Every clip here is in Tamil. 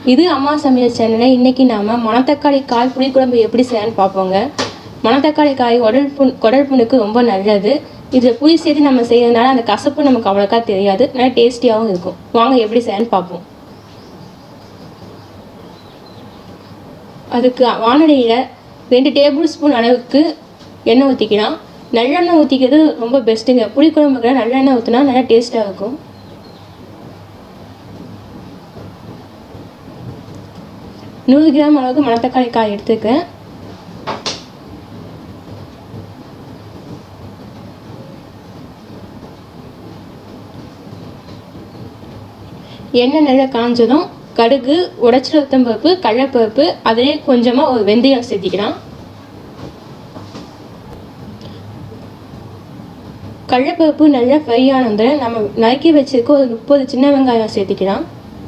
இது அம்மா சமையல் சேனலில் இன்றைக்கி நாம் மணத்தக்காளி காய் புளிக்குழம்பு எப்படி செய்யலான்னு பார்ப்போங்க மணத்தக்காளி காய் உடல் புண் குடல் புண்ணுக்கு ரொம்ப நல்லது இதில் புளி சேர்த்து நம்ம செய்யறதுனால அந்த கசப்பு நமக்கு அவ்வளோக்கா தெரியாது நல்லா டேஸ்டியாகவும் இருக்கும் வாங்க எப்படி செய்யலான்னு பார்ப்போம் அதுக்கு வானொலியில் ரெண்டு டேபிள் ஸ்பூன் அளவுக்கு எண்ணெய் ஊற்றிக்கலாம் நல்லெண்ணெய் ஊற்றிக்கிறது ரொம்ப பெஸ்ட்டுங்க புளிக்குழம்புக்கு நல்லெண்ணெய் ஊற்றினா நல்லா டேஸ்ட்டாக இருக்கும் நூறு கிராம் அளவுக்கு மணத்தக்காளி காய் எடுத்துக்கேன் எண்ணெய் நல்லா காஞ்சதும் கடுகு உடச்சி உளுத்தம்பருப்பு கடலைப்பருப்பு அதிலே கொஞ்சமாக ஒரு வெந்தயம் சேர்த்திக்கலாம் கடலைப்பருப்பு நல்லா ஃப்ரை ஆனதும் நம்ம நறுக்கி வச்சிருக்க ஒரு முப்பது சின்ன வெங்காயம் சேர்த்திக்கலாம்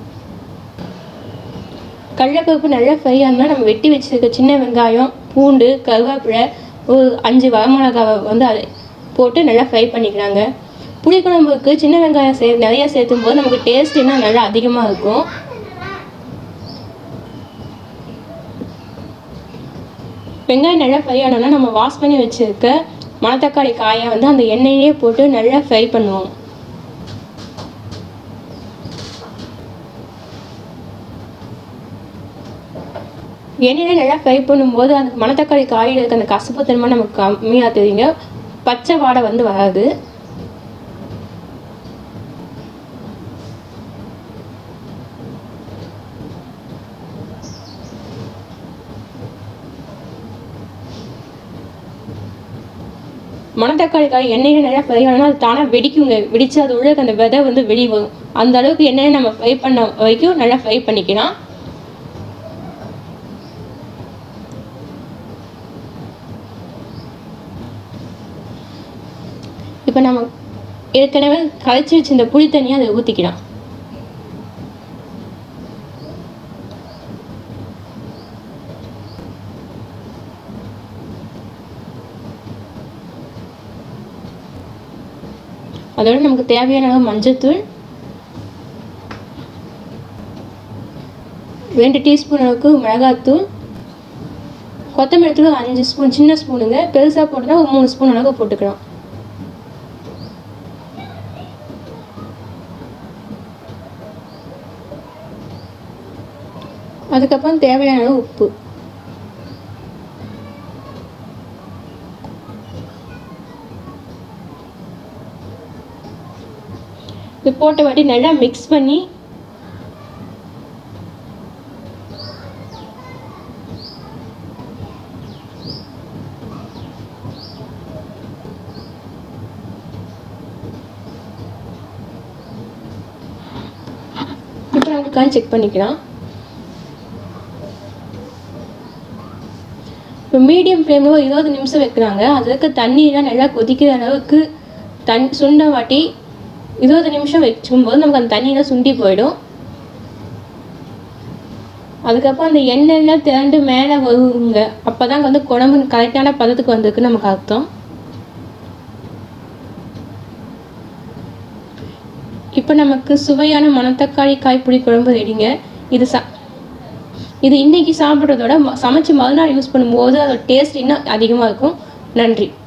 கடலைப்பருப்பு நல்லா ஃப்ரை ஆனால் நம்ம வெட்டி வச்சிருக்க சின்ன வெங்காயம் பூண்டு கருவேப்பிலை ஒரு அஞ்சு வரமிளகாவை வந்து அதை போட்டு நல்லா ஃப்ரை பண்ணிக்கிறாங்க புளிக்குழம்புக்கு சின்ன வெங்காயம் சே நிறையா சேர்த்தும் போது நமக்கு டேஸ்ட் இன்னும் நல்லா அதிகமாக இருக்கும் வெங்காயம் நல்லா ஃப்ரை ஆனோன்னா நம்ம வாஷ் பண்ணி வச்சுருக்க மணத்தக்காளி காயை வந்து அந்த எண்ணெயிலே போட்டு நல்லா ஃப்ரை பண்ணுவோம் எண்ணெயில நல்லா ஃப்ரை பண்ணும்போது அந்த மணத்தக்காளி காயில் இருக்க அந்த கசப்பு தன்மை நமக்கு கம்மியாக தெரியுங்க பச்சை வாடை வந்து வராது மணத்தக்காளி காய் எண்ணெயில் நல்லா ஃப்ரை ஆனால் அது தானாக வெடிக்குங்க வெடித்து அது உள்ள அந்த விதை வந்து வெளியே வரும் அந்த அளவுக்கு எண்ணெயை நம்ம ஃப்ரை பண்ண வரைக்கும் நல்லா ஃப்ரை பண்ணிக்கலாம் இப்போ நம்ம ஏற்கனவே கரைச்சி வச்சு இந்த புளி தண்ணியை அதை ஊற்றிக்கலாம் அதோட நமக்கு தேவையான அளவு மஞ்சள்தூள் ரெண்டு டீஸ்பூன் அளவுக்கு மிளகாத்தூள் கொத்தமல்லி தூள் அஞ்சு ஸ்பூன் சின்ன ஸ்பூனுங்க பெருசாக போட்டுனா ஒரு மூணு ஸ்பூன் அளவுக்கு போட்டுக்கலாம் அதுக்கப்புறம் தேவையான அளவு உப்பு இது போட்ட வாட்டி நல்லா மிக்ஸ் பண்ணி இப்போ நமக்கு செக் பண்ணிக்கலாம் இப்போ மீடியம் ஃப்ளேமில் ஒரு இருபது நிமிஷம் வைக்கிறாங்க அதில் இருக்க தண்ணியெலாம் நல்லா கொதிக்கிற அளவுக்கு தண் சுண்ட வாட்டி இருபது நிமிஷம் வச்சுக்கும்போது நமக்கு அந்த தண்ணியெலாம் சுண்டி போயிடும் அதுக்கப்புறம் அந்த எண்ணெய்லாம் திரண்டு மேலே வருங்க அப்போ தான் வந்து குழம்பு கரெக்டான பதத்துக்கு வந்திருக்கு நமக்கு அர்த்தம் இப்போ நமக்கு சுவையான மணத்தக்காளி காய் புளி குழம்பு ரெடிங்க இது சா இது இன்றைக்கி சாப்பிட்றதோட ம- சமைச்சு மறுநாள் யூஸ் பண்ணும்போது அதோட டேஸ்ட் இன்னும் அதிகமாக இருக்கும் நன்றி